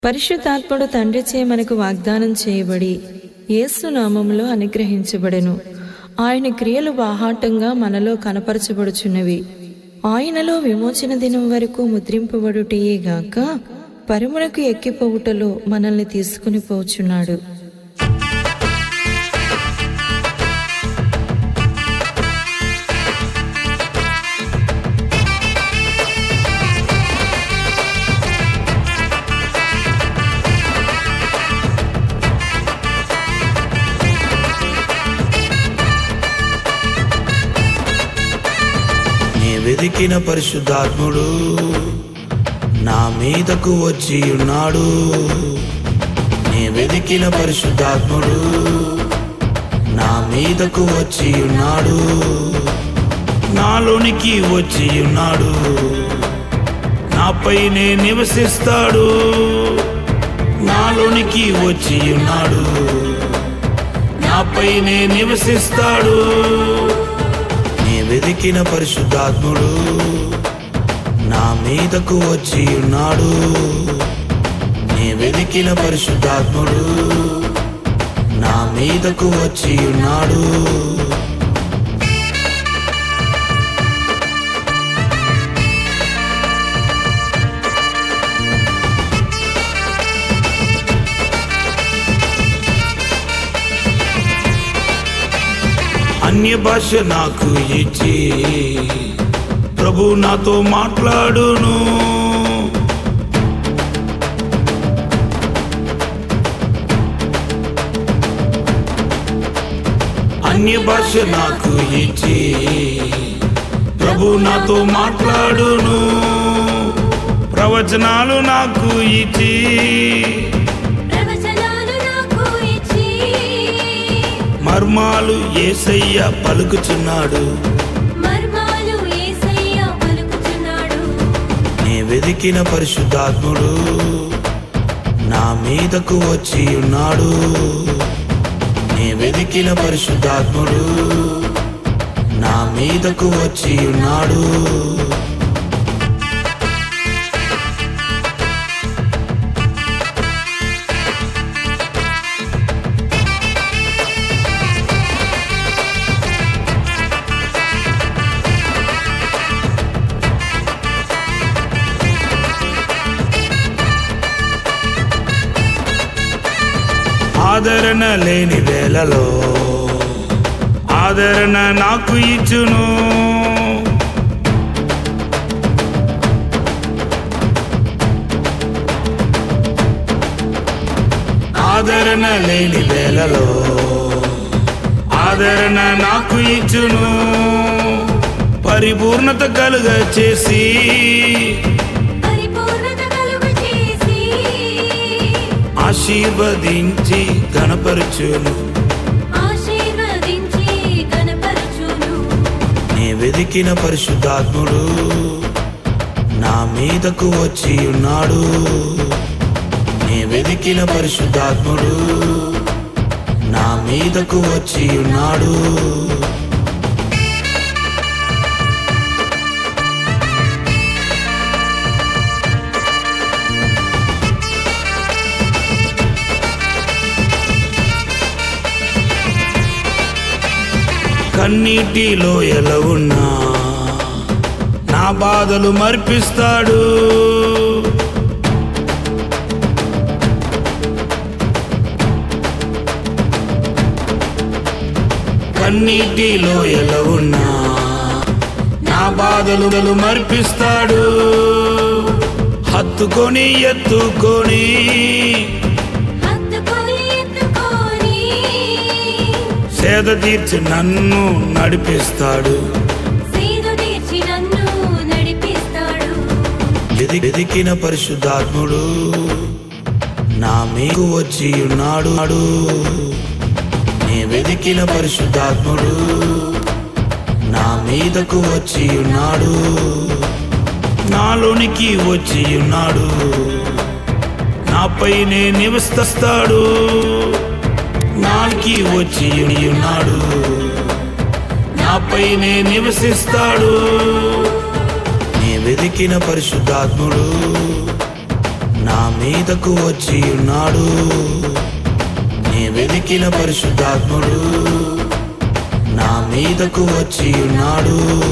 పరిశుద్ధాత్ముడు తండ్రిచే మనకు వాగ్దానం చేయబడి యేసు నామములో అనుగ్రహించబడెను ఆయన క్రియలు బాహాటంగా మనలో కనపరచబడుచున్నవి ఆయనలో విమోచన దినం వరకు ముద్రింపబడుటయే గాక పరమునకు ఎక్కిపోవుటలో మనల్ని తీసుకుని పోచున్నాడు నీ వెదికిన పరిశుద్ధాత్ముడు నా మీదకు వచ్చి ఉన్నాడు నీ వెదికిన పరిశుద్ధాత్ముడు నా మీదకు వచ్చి ఉన్నాడు నాలోనికి వచ్చి ఉన్నాడు నాపైనే నివసిస్తాడు నాలోనికి వచ్చి ఉన్నాడు నాపైనే నివసిస్తాడు నీ వెదికిన పరిశుద్ధాత్ముడు నా మీదకు వచ్చి ఉన్నాడు నీ వెదికిన పరిశుద్ధాత్ముడు నా మీదకు వచ్చి ఉన్నాడు అన్య భాష నాకు ఇచ్చి ప్రభు నాతో మాట్లాడును అన్య భాష నాకు ఇచ్చి ప్రభు నాతో మాట్లాడును ప్రవచనాలు నాకు ఇచ్చి ప్రవచనాలు నాకు ఇచ్చి మర్మాలు ఏసయ్య పలుకుచున్నాడు మర్మాలు యేసయ్య పలుకుచున్నాడు నీ వెదికిన పరిశుద్ధాత్ముడు నా మీదకు వచ్చి ఉన్నాడు నీ వెదికిన పరిశుద్ధాత్ముడు నా మీదకు వచ్చి ఉన్నాడు ఆదరణ లేని వేళలో ఆదరణ నాకు ఇచ్చును ఆదరణ లేని వేళలో ఆదరణ నాకు ఇచ్చును పరిపూర్ణత కలుగ చేసి పరిపూర్ణత కలుగు చేసి ఆశీర్వదించి గణపరచును ఆశీర్వదించి కనపరచును నీ వెదికిన పరిశుద్ధాత్ముడు నా మీదకు వచ్చి ఉన్నాడు నీ వెదికిన పరిశుద్ధాత్ముడు నా మీదకు వచ్చి ఉన్నాడు కన్నీటిలో ఎలా ఉన్నా నా బాధలు మర్పిస్తాడు కన్నీటిలో ఎలా ఉన్నా నా బాధలు మర్పిస్తాడు హత్తుకొని ఎత్తుకొని హత్తుకొని ఎత్తుకొని సేద తీర్చి నన్ను నడిపిస్తాడు సీదు తీర్చి నన్ను నడిపిస్తాడు ఎది- ఎదికిన పరిశుద్ధాత్ముడు నా మీకు వచ్చి ఉన్నాడు నీ వెదికిన పరిశుద్ధాత్ముడు నా మీదకు వచ్చి ఉన్నాడు నాలోనికి వచ్చి ఉన్నాడు నాపైనే నివసిస్తాడు నాకి వచ్చి ఉన్నాడు నాపైనే నివసిస్తాడు నీ వెదికిన పరిశుద్ధాత్ముడు నా మీదకు వచ్చి ఉన్నాడు నీ వెతికిన పరిశుద్ధాత్ముడు నా మీదకు వచ్చి ఉన్నాడు